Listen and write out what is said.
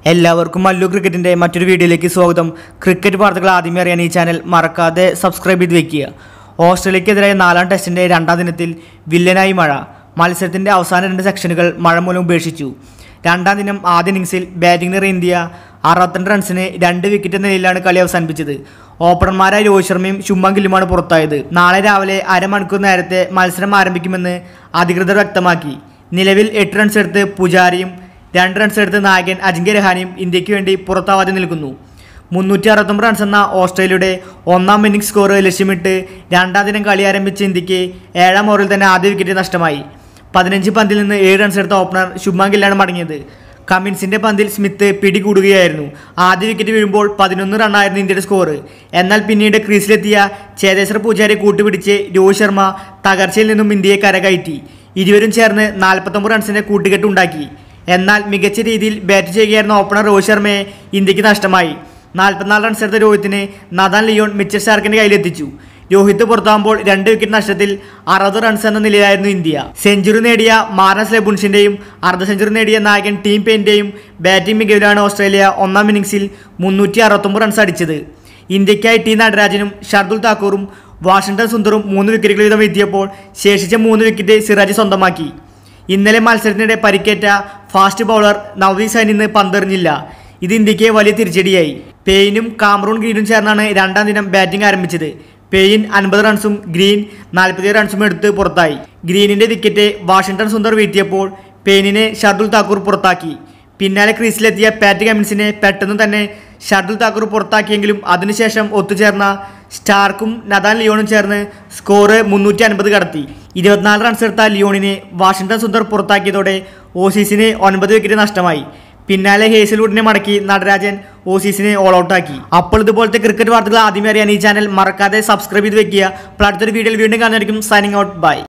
എല്ലാവർക്കും മല്ലു ക്രിക്കറ്റിൻ്റെ മറ്റൊരു വീഡിയോയിലേക്ക് സ്വാഗതം ക്രിക്കറ്റ് വാർത്തകൾ ആദ്യമേ അറിയാൻ ഈ ചാനൽ മറക്കാതെ സബ്സ്ക്രൈബ് ചെയ്ത് വെക്കുക ഓസ്ട്രേലിയക്കെതിരായ നാലാം ടെസ്റ്റിൻ്റെ രണ്ടാം ദിനത്തിൽ വില്ലനായി മഴ മത്സരത്തിൻ്റെ അവസാന രണ്ട് സെക്ഷനുകൾ മഴ മൂലം ഉപേക്ഷിച്ചു രണ്ടാം ദിനം ആദ്യ ഇന്നിംഗ്സിൽ ബാറ്റിംഗിന് ഇന്ത്യ അറുപത്തിരണ്ട് റൺസിന് രണ്ട് വിക്കറ്റ് എന്ന നിലയിലാണ് കളി അവസാനിപ്പിച്ചത് ഓപ്പണർമാരായ രോഹിത് ശർമ്മയും ശുഭം ഗില്ലുമാണ് പുറത്തായത് നാളെ രാവിലെ അരമണിക്കൂർ നേരത്തെ മത്സരം ആരംഭിക്കുമെന്ന് അധികൃതർ വ്യക്തമാക്കി നിലവിൽ എട്ട് റൺസ് എടുത്ത് പുജാരിയും രണ്ട് റൺസ് എടുത്ത് നായകൻ അജിങ്ക്യ രഹാനെയും ഇന്ത്യക്ക് വേണ്ടി പുറത്താവാതെ നിൽക്കുന്നു മുന്നൂറ്റി അറുപത്തൊമ്പത് റൺസ് എന്ന ഓസ്ട്രേലിയയുടെ ഒന്നാം ഇന്നിംഗ്സ് സ്കോർ ലക്ഷ്യമിട്ട് രണ്ടാം ദിനം കളി ആരംഭിച്ച ഇന്ത്യക്ക് ഏഴാം ഓവറിൽ തന്നെ ആദ്യ വിക്കറ്റ് നഷ്ടമായി പതിനഞ്ച് പന്തിൽ നിന്ന് ഏഴ് റൺസ് എടുത്ത ഓപ്പണർ ശുഭ്മാൻ ഗില്ലാണ് മടങ്ങിയത് കമിൻസിന്റെ പന്തിൽ സ്മിത്ത് പിടികൂടുകയായിരുന്നു ആദ്യ വിക്കറ്റ് വീഴുമ്പോൾ പതിനൊന്ന് റണ്ണായിരുന്നു ഇന്ത്യയുടെ സ്കോർ എന്നാൽ പിന്നീട് ക്രീസിലെത്തിയ ചേതേശ്വർ പൂജാരെ കൂട്ടുപിടിച്ച് രോഹിത് ശർമ്മ തകർച്ചയിൽ നിന്നും ഇന്ത്യയെ കരകയറ്റി ഇരുവരും ചേർന്ന് നാൽപ്പത്തൊമ്പത് റൺസിന്റെ കൂട്ടുകെട്ട് ഉണ്ടാക്കി എന്നാൽ മികച്ച രീതിയിൽ ബാറ്റ് ചെയ്യുകയായിരുന്ന ഓപ്പണർ രോഹിത് ശർമ്മയെ ഇന്ത്യക്ക് നഷ്ടമായി നാൽപ്പത്തിനാല് റൺസ് എടുത്ത രോഹിത്തിന് നദാൻ ലിയോൺ മിച്ചൽ സ്റ്റാർക്കിന്റെ കയ്യിലെത്തിച്ചു രോഹിത് പുറത്താകുമ്പോൾ രണ്ട് വിക്കറ്റ് നഷ്ടത്തിൽ അറുപത് റൺസ് എന്ന നിലയിലായിരുന്നു ഇന്ത്യ സെഞ്ചുറി നേടിയ മാർനസ് ലെബുൻഷിന്റെയും അർദ്ധ സെഞ്ചുറി നേടിയ നായകൻ ടീം പെയിന്റെയും ബാറ്റിംഗ് മികവിലാണ് ഓസ്ട്രേലിയ ഒന്നാം ഇന്നിംഗ്സിൽ മുന്നൂറ്റി അറുപത്തൊമ്പത് റൺസ് അടിച്ചത് ഇന്ത്യക്കായി ടി നടരാജനും ഷർദുൽ താക്കൂറും വാഷിംഗ്ടൺ സുന്ദറും മൂന്ന് വിക്കറ്റുകൾ വീതം എത്തിയപ്പോൾ ശേഷിച്ച മൂന്ന് വിക്കറ്റ് സിറാജ് സ്വന്തമാക്കി ഇന്നലെ മത്സരത്തിനിടെ പരിക്കേറ്റ ഫാസ്റ്റ് ബൗളർ നവദീപ് സൈനി ഇന്ന് പന്തെറിഞ്ഞില്ല ഇത് ഇന്ത്യക്ക് വലിയ തിരിച്ചടിയായി പെയിനും കാമറൂൺ ഗ്രീനും ചേർന്നാണ് രണ്ടാം ദിനം ബാറ്റിംഗ് ആരംഭിച്ചത് പെയിൻ അൻപത് റൺസും ഗ്രീൻ നാൽപ്പത്തിയേഴ് റൺസും എടുത്ത് പുറത്തായി ഗ്രീനിന്റെ വിക്കറ്റ് വാഷിംഗ്ടൺ സുന്ദർ വീഴ്ത്തിയപ്പോൾ പെയിനിനെ ഷർദുൽ താക്കൂർ പുറത്താക്കി പിന്നാലെ ക്രീസിലെത്തിയ പാറ്റ് കമിൻസിനെ പെട്ടെന്ന് തന്നെ ഷർദുൽ താക്കൂർ പുറത്താക്കിയെങ്കിലും അതിനുശേഷം ഒത്തുചേർന്ന സ്റ്റാർക്കും നദാൻ ലിയോണും ചേർന്ന് സ്കോർ മുന്നൂറ്റി അൻപത് കടത്തി ഇരുപത്തിനാല് റൺസ് എടുത്ത ലിയോണിനെ വാഷിംഗ്ടൺ സുന്ദർ പുറത്താക്കിയതോടെ ഓസീസിന് ഒൻപത് വിക്കറ്റ് നഷ്ടമായി പിന്നാലെ ഹേസൽവുഡിനെ മടക്കി നടരാജൻ ഓസീസിനെ ഓൾ ഔട്ടാക്കി അപ്പോൾ ഇതുപോലത്തെ ക്രിക്കറ്റ് വാർത്തകൾ ആദ്യമേ അറിയാൻ ഈ ചാനൽ മറക്കാതെ സബ്സ്ക്രൈബ് ചെയ്ത് വെക്കുക അപ്പോൾ അടുത്തൊരു വീഡിയോയിൽ വീണ്ടും കാണുന്നതായിരിക്കും സൈനിങ് ഔട്ട് ബൈ